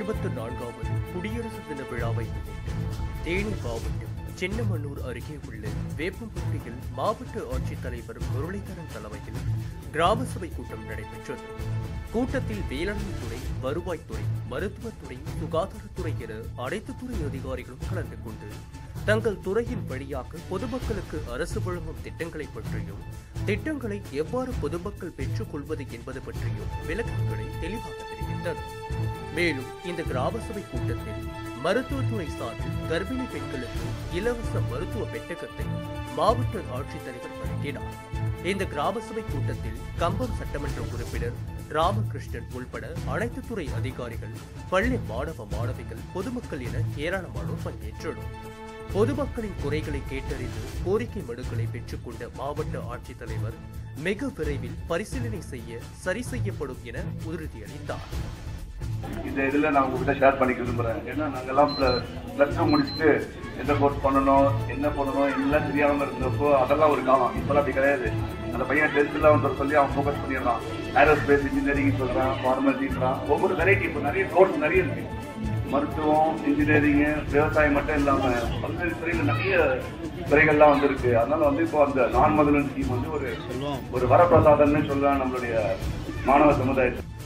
இருபத்தி நான்காவது குடியரசு தின விழாவை முன்னிட்டு தேனி மாவட்டம் சின்னமனூர் அருகே உள்ள வேப்பம்பட்டியில் மாவட்ட ஆட்சித்தலைவர் முரளிதரன் தலைமையில் கிராம சபை கூட்டம் நடைபெற்றது கூட்டத்தில் வேளாண்மை துறை வருவாய்த்துறை மருத்துவத்துறை சுகாதாரத்துறை என அனைத்து துறை அதிகாரிகளும் கலந்து கொண்டு தங்கள் துறையின் வழியாக பொதுமக்களுக்கு அரசு வழங்கும் திட்டங்களை பற்றியும் திட்டங்களை எவ்வாறு பொதுமக்கள் பெற்றுக் கொள்வது என்பது பற்றியும் விளக்கங்களை தெளிவாக தெரிவித்தனர் மேலும் இந்த கிராம சபை கூட்டத்தில் மருத்துவத்துறை சார்பில் கர்ப்பிணி பெண்களுக்கு இலவச மருத்துவ பெட்டகத்தை மாவட்ட ஆட்சித்தலைவர் வழங்கினார் இந்த கிராம சபை கூட்டத்தில் கம்பம் சட்டமன்ற உறுப்பினர் ராமகிருஷ்ணன் உள்பட அனைத்து துறை அதிகாரிகள் பள்ளி மாணவ மாணவிகள் பொதுமக்கள் என ஏராளமானோர் பங்கேற்றனர் பொதுமக்களின் குறைகளை கேட்டறிந்து கோரிக்கை மனுக்களை பெற்றுக்கொண்ட மாவட்ட ஆட்சித்தலைவர் மிக விரைவில் பரிசீலனை செய்ய சரி செய்யப்படும் என உறுதியளித்தார் இந்த இதில் நான் உங்ககிட்ட ஷேர் பண்ணிக்க விரும்புகிறேன் ஏன்னா நாங்கெல்லாம் ப்ளஸ் டூ முடிச்சுட்டு எந்த கோர்ஸ் பண்ணணும் என்ன பண்ணணும் எல்லாம் தெரியாமல் இருந்தப்போ அதெல்லாம் ஒரு காலம் இப்போலாம் அப்படி கிடையாது அந்த பையன் டென்த்தில் வந்து சொல்லி அவன் ஃபோக்கஸ் பண்ணிடுறான் ஏரோஸ்பேஸ் இன்ஜினியரிங் சொல்கிறான் ஃபார்மசின்றான் ஒவ்வொரு வெரைட்டி இப்போ நிறைய கோர்ஸ் நிறைய இருக்கு மருத்துவம் இன்ஜினியரிங்கு விவசாயம் மட்டும் இல்லாமல் பல்வேறு துறையில் நிறைய துறைகள்லாம் வந்திருக்கு அதனால வந்து இப்போ அந்த நான் முதல்வன் ஸ்கீம் வந்து ஒரு ஒரு வரப்பிரசாதம்னு சொல்லலாம் நம்மளுடைய மாணவ சமுதாயத்துக்கு